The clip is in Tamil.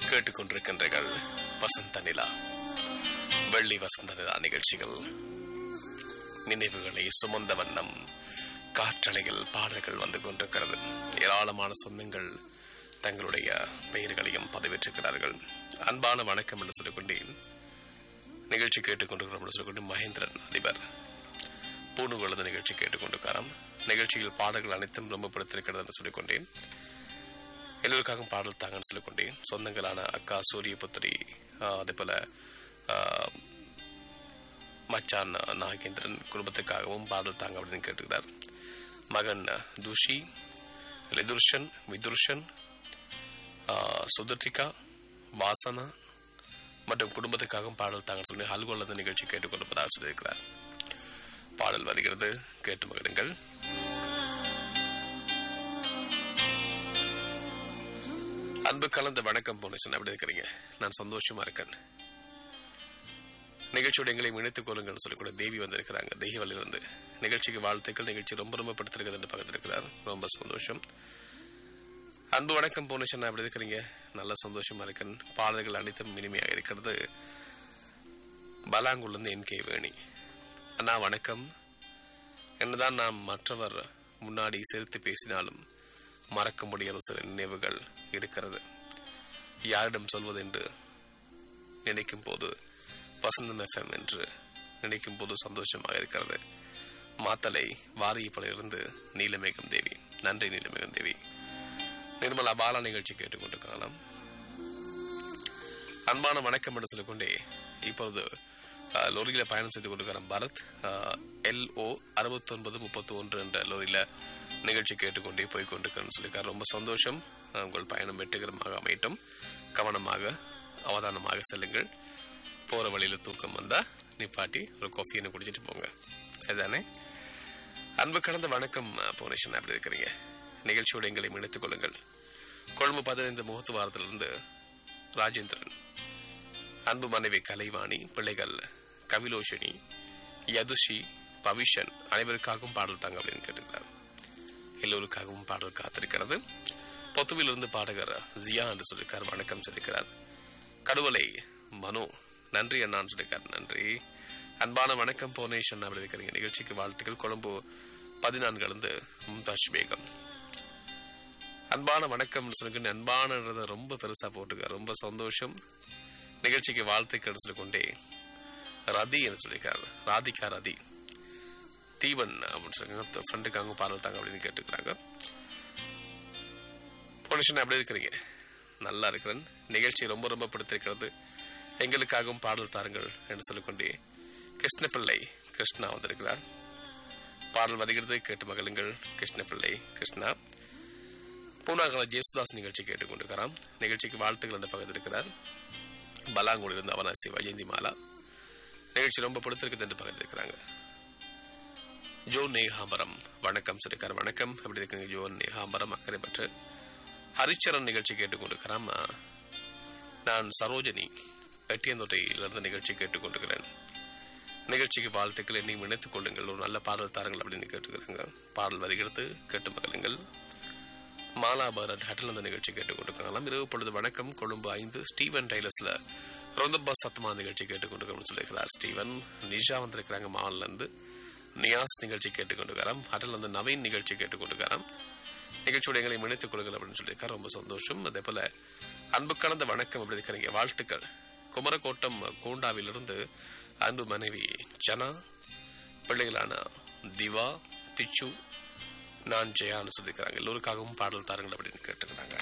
கேட்டுக்கொண்டிருக்கின்றீர்கள் வசந்த நிலா வெள்ளி வசந்த நிலா நிகழ்ச்சிகள் நினைவுகளை சுமந்த வண்ணம் காற்றலையில் பாடல்கள் வந்து கொண்டிருக்கிறது ஏராளமான சொந்தங்கள் தங்களுடைய பெயர்களையும் பதிவேற்றிருக்கிறார்கள் அன்பான வணக்கம் என்று சொல்லிக்கொண்டே நிகழ்ச்சி கேட்டுக்கொண்டிருக்கிறோம் என்று சொல்லிக்கொண்டு மகேந்திரன் அதிபர் பூணுகுளது நிகழ்ச்சி கேட்டுக்கொண்டிருக்காராம் நிகழ்ச்சியில் பாடல்கள் அனைத்தும் ரொம்ப பிடித்திருக்கிறது என்று சொல்லிக்கொண்டேன் எல்லோருக்காகவும் பாடல் தாங்கன்னு சொல்லிக்கொண்டேன் சொந்தங்களான அக்கா சூரியபுத்திரி ஆஹ், அதே போல ஆஹ், மச்சான் நாகேந்திரன் குடும்பத்துக்காகவும் பாடல் தாங்க அப்படின்னு கேட்டுக்கிறார் மகன் துஷி லிதுர்ஷன் விதுர்ஷன் ஆஹ், சுதர்டிகா வாசனா மற்றும் குடும்பத்துக்காகவும் பாடல் தாங்கன்னு சொல்லி அல்கொள்ளது நிகழ்ச்சி கேட்டுக்கொண்டிருப்பதாக சொல்லியிருக்கிறார் பாடல் வருகிறது கேட்டு மகிழுங்கள் அன்பு கலந்த வணக்கம் போனேஷன் எப்படி இருக்கிறீங்க நான் சந்தோஷமா இருக்கேன் நிகழ்ச்சியோட எங்களை இணைத்துக் கொள்ளுங்கள்னு சொல்லி கூட தேவி வந்திருக்கிறாங்க தெய்வலில் இருந்து நிகழ்ச்சிக்கு வாழ்த்துக்கள் நிகழ்ச்சி ரொம்ப ரொம்ப படுத்திருக்கிறது என்று பக்கத்திருக்கிறார் ரொம்ப சந்தோஷம் அன்பு வணக்கம் போனேஷன் எப்படி இருக்கிறீங்க நல்ல சந்தோஷமா இருக்கேன் பாடல்கள் அனைத்தும் இனிமையாக இருக்கிறது பலாங்குள்ளந்து என் கே வேணி அண்ணா வணக்கம் என்னதான் நாம் மற்றவர் முன்னாடி சிரித்து பேசினாலும் மறக்க முடியாத சில நினைவுகள் இருக்கிறது யாரிடம் சொல்வது என்று நினைக்கும் போது வசந்தம் எஃப்எம் என்று நினைக்கும் போது சந்தோஷமாக இருக்கிறது மாத்தலை வாரியப்படையிலிருந்து நீலமேகம் தேவி நன்றி நீலமேகம் தேவி நிர்மலா பாலா நிகழ்ச்சி கேட்டுக்கொண்டிருக்கலாம் அன்பான வணக்கம் என்று சொல்லிக்கொண்டே இப்பொழுது அஹ், லோரியில பயணம் செய்து கொண்டிருக்கிற பரத் எல்ஓ அறுபத்தொன்பது முப்பத்தி ஒன்று என்ற லோரியில நிகழ்ச்சி கேட்டுக்கொண்டே போய் கொண்டிருக்கிறேன்னு சொல்லியிருக்காரு ரொம்ப சந்தோஷம் அஹ், உங்கள் பயணம் வெற்றிகரமாக அமையட்டும் கவனமாக அவதானமாக செல்லுங்கள் போற வழியில தூக்கம் வந்தா நிப்பாட்டி ஒரு காஃபியை குடிச்சிட்டு போங்க சரிதானே அன்பு கடந்த வணக்கம் போனேஷன் அப்படி இருக்கிறீங்க நிகழ்ச்சியோடு எங்களை இணைத்துக் கொள்ளுங்கள் கொழும்பு பதினைந்து முகத்து வாரத்திலிருந்து ராஜேந்திரன் அன்பு மனைவி கலைவாணி பிள்ளைகள் கவிலோஷினி யதுஷி பவிஷன் அனைவருக்காகவும் பாடல் தாங்க அப்படின்னு கேட்டுக்கிறார் எல்லோருக்காகவும் பாடல் காத்திருக்கிறது பொத்துவிலிருந்து பாடகர் ஜியா என்று சொல்லியிருக்கார் வணக்கம் சொல்லியிருக்கிறார் கடுவலை மனு நன்றி அண்ணான்னு சொல்லியிருக்கார் நன்றி அன்பான வணக்கம் போனேஷன் அப்படி இருக்கிறீங்க நிகழ்ச்சிக்கு வாழ்த்துக்கள் கொழும்பு பதினான்கிலிருந்து மும்தாஜ் பேகம் அன்பான வணக்கம் சொல்லிக்கொண்டு அன்பானன்றதை ரொம்ப பெருசா போட்டுக்க ரொம்ப சந்தோஷம் நிகழ்ச்சிக்கு வாழ்த்துக்கள் சொல்லிக்கொண்டே ரதி என்று சொல்லியிருக்காரு ராதிகா ரதி தீவன் அப்படின்னு சொல்லிருக்காங்க ஃப்ரெண்டுக்காக பாடல் தாங்க அப்படின்னு கேட்டுக்கிறாங்க பொலிஷன் எப்படி இருக்கிறீங்க நல்லா இருக்கிறேன் நிகழ்ச்சி ரொம்ப ரொம்ப பிடித்திருக்கிறது எங்களுக்காகவும் பாடல் தாருங்கள் என்று சொல்லிக்கொண்டே கிருஷ்ணபிள்ளை கிருஷ்ணா வந்திருக்கிறார் பாடல் வருகிறது கேட்டு மகளுங்கள் கிருஷ்ணபிள்ளை கிருஷ்ணா பூனாகல ஜேசுதாஸ் நிகழ்ச்சி கேட்டுக்கொண்டிருக்கிறார் நிகழ்ச்சிக்கு வாழ்த்துக்கள் என்று பகிர்ந்திருக்கிறார் பலாங்குடியிலிருந்து அவனாசி வஜந்தி மாலா நிகழ்ச்சி ரொம்ப பிடித்திருக்குது என்று பகிர்ந்திருக்கிறாங்க ஜோ நேகாம்பரம் வணக்கம் சொல்லிருக்கார் வணக்கம் எப்படி இருக்குங்க ஜோ நேகாம்பரம் அக்கறை பற்று ஹரிச்சரன் நிகழ்ச்சி கேட்டுக்கொண்டிருக்கிறான் நான் சரோஜினி எட்டியந்தொட்டையிலிருந்து நிகழ்ச்சி கேட்டுக்கொண்டிருக்கிறேன் நிகழ்ச்சிக்கு வாழ்த்துக்கள் என்னையும் இணைத்துக் கொள்ளுங்கள் ஒரு நல்ல பாடல் தாருங்கள் அப்படின்னு கேட்டுக்கிறாங்க பாடல் வருகிறது கேட்டு மகளுங்கள் மாலாபாரத் ஹட்டில் அந்த நிகழ்ச்சி கேட்டுக்கொண்டிருக்கலாம் இரவு பொழுது வணக்கம் கொழும்பு ஐந்து ஸ்டீவன் டைலர்ஸ்ல ரொந்தப்பா சத்தமா நிகழ்ச்சி கேட்டுக்கொண்டிருக்கோம்னு சொல்லியிருக்கிறார் ஸ்டீவன் நிஷா வந்திருக்கிறாங்க மால்ல இருந்து நியாஸ் நிகழ்ச்சி கேட்டுக்கொண்டிருக்காராம் ஹட்டில் வந்து நவீன் நிகழ்ச்சி கேட்டுக்கொண்டிருக்காராம் நிகழ்ச்சியோட எங்களை இணைத்துக் கொள்ளுங்கள் அப்படின்னு சொல்லியிருக்காரு ரொம்ப சந்தோஷம் அதே போல அன்பு கலந்த வணக்கம் அப்படி இருக்கிறீங்க வாழ்த்துக்கள் குமரக்கோட்டம் கோண்டாவிலிருந்து அன்பு மனைவி ஜனா பிள்ளைகளான திவா திச்சு நான் ஜெயான்னு சொல்லியிருக்கிறாங்க எல்லோருக்காகவும் பாடல் தாருங்கள் அப்படின்னு கேட்டுக்கிறாங்க